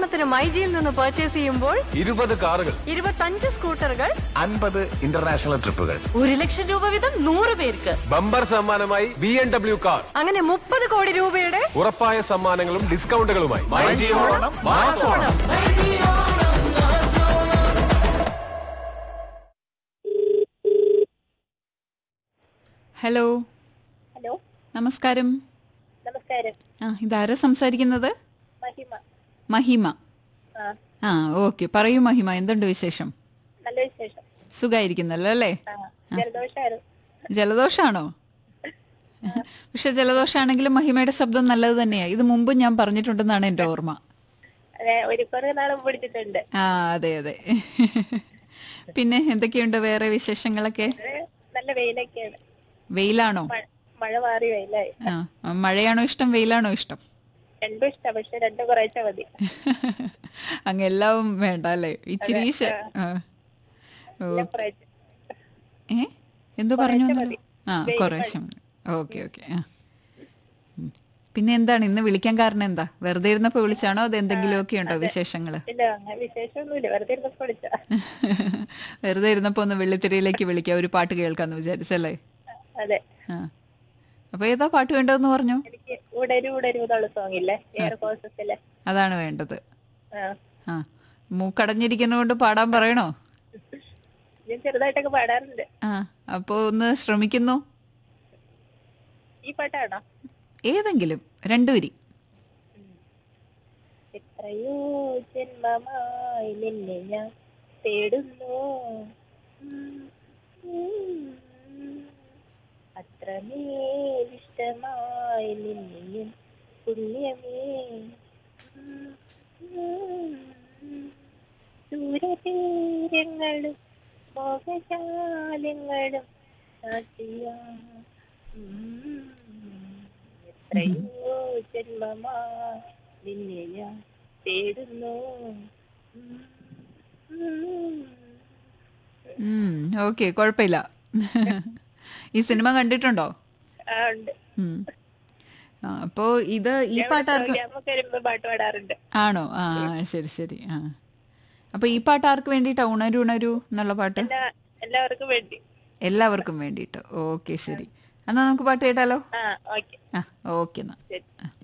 ഓണത്തിന് മൈജിയിൽ നിന്ന് പർച്ചേസ് ചെയ്യുമ്പോൾ ഇരുപത് കാറുകൾ ഇരുപത്തഞ്ച് സ്കൂട്ടറുകൾ അൻപത് ഇന്റർനാഷണൽ ട്രിപ്പുകൾ ഒരു ലക്ഷം രൂപ വീതം നൂറ് പേർക്ക് ബമ്പർ സമ്മാനമായി ബി എം ഡബ്ല്യു കാർ അങ്ങനെ മുപ്പത് കോടി രൂപയുടെ ഉറപ്പായ സമ്മാനങ്ങളും ഡിസ്കൗണ്ടുകളുമായി ഓണം മാസോണം ഹലോ ഹലോ നമസ്കാരം നമസ്കാരം ആ ഇതാരാ സംസാരിക്കുന്നത് മഹിമ മഹിമ ആ ആ ഓക്കെ പറയൂ മഹിമ എന്തുണ്ട് വിശേഷം നല്ല വിശേഷം സുഖായിരിക്കുന്നല്ലോ അല്ലേ ആ ജലദോഷമായിരുന്നു ജലദോഷാണോ പക്ഷെ ജലദോഷാണെങ്കിലും മഹിമയുടെ ശബ്ദം നല്ലത് തന്നെയാ ഇത് മുമ്പ് ഞാൻ പറഞ്ഞിട്ടുണ്ടെന്നാണ് എൻ്റെ ഓർമ്മ അതെ ഒരു കുറെ നാളും പിടിച്ചിട്ടുണ്ട് ആ അതെ അതെ പിന്നെ എന്തൊക്കെയുണ്ട് വേറെ വിശേഷങ്ങളൊക്കെ അത് നല്ല വെയിലൊക്കെയാണ് വെയിലാണോ മ- മഴ മാറി വെയിലായി ആ മഴയാണോ ഇഷ്ടം വെയിലാണോ ഇഷ്ടം രണ്ടും ഇഷ്ടം പക്ഷെ രണ്ടും കുറേശ്ശെ മതി അങ്ങ് എല്ലാം വേണ്ട അല്ലേ ഇച്ചിരി ശ- ആ. ഓ, എല്ലാം കുറേശ്ശെ. ഏ എന്തോ പറഞ്ഞു കുറേശ്ശെ വന്നല്ലോ? മതി. ആ വെയിൽ കുറേശ്ശെ മതി ഓക്കെ ഓക്കെ ആ ഉം. പിന്നെ എന്താണ് ഇന്ന് വിളിക്കാൻ കാരണം എന്താ വെറുതെ ഇരുന്നപ്പോ വിളിച്ചാണോ അത് എന്തെങ്കിലുമൊക്കെ ഉണ്ടോ വിശേഷങ്ങള് ഇല്ല അങ്ങനെ വിശേഷമൊന്നുമില്ല വെറുതെ ഇരുന്നപ്പോ വിളിച്ച വെറുതെ ഇരുന്നപ്പോ ഒന്ന് വെള്ളിത്തിരയിലേക്ക് വിളിക്കാം ഒരു പാട്ട് കേൾക്കാന്ന് വിചാരിച്ചല്ലേ അതെ ആ അപ്പൊ ഏതാ പാട്ട് വേണ്ടതെന്ന് പറഞ്ഞു എനിക്ക് ഉടരു ഉടരു എന്നുള്ള സോങ് ഇല്ലേ എയർ കോഴ്സസിലെ അതാണ് വേണ്ടത് ആ ആ മൂക്കടഞ്ഞിരിക്കുന്നതുകൊണ്ട് പാടാൻ പറയണോ ഞാൻ ചെറുതായിട്ടൊക്കെ പാടാറുണ്ട് ആ അപ്പോ ഒന്ന് ശ്രമിക്കുന്നു ഈ പാട്ടാണോ ഏതെങ്കിലും രണ്ടുപേരി എത്രയോ ജന്മമായി നിന്നെ ഞാൻ തേടുന്നു ഉം, ഉം. അത്രമേലിഷ്ടമായി നിന്നെ ഞാൻ പുണ്യമേ ഉം, ഉം. ദൂരതീരങ്ങളും മോഹജാലങ്ങളും സാക്ഷിയ എത്രയോ ജന്മമാ നിന്നെ ഞാൻ തേടുന്നു ഉം, ഉം. ഓക്കെ കുഴപ്പമില്ല ഈ സിനിമ കണ്ടിട്ടുണ്ടോ ആ ഉണ്ട് ഉം. ആ, അപ്പോ ഇത് ഈ ഞാൻ പാട്ട് ആർക്ക് പ്രോഗ്രാമൊക്കെ വരുമ്പോ പാട്ട് പാടാറുണ്ട് ആണോ ആ ശരി ശരി ആ അപ്പൊ ഈ പാട്ട് ആർക്ക് വേണ്ടിയിട്ടാ ഉണരു ഉണരു എന്നുള്ള പാട്ട് എല്ലാ എല്ലാവർക്കും വേണ്ടി എല്ലാവർക്കും വേണ്ടിയിട്ട് ഓക്കെ ശരി എന്നാ നമുക്ക് പാട്ട് കേട്ടാലോ ആ ഓക്കെ ആ ഓക്കെ എന്നാ ശരി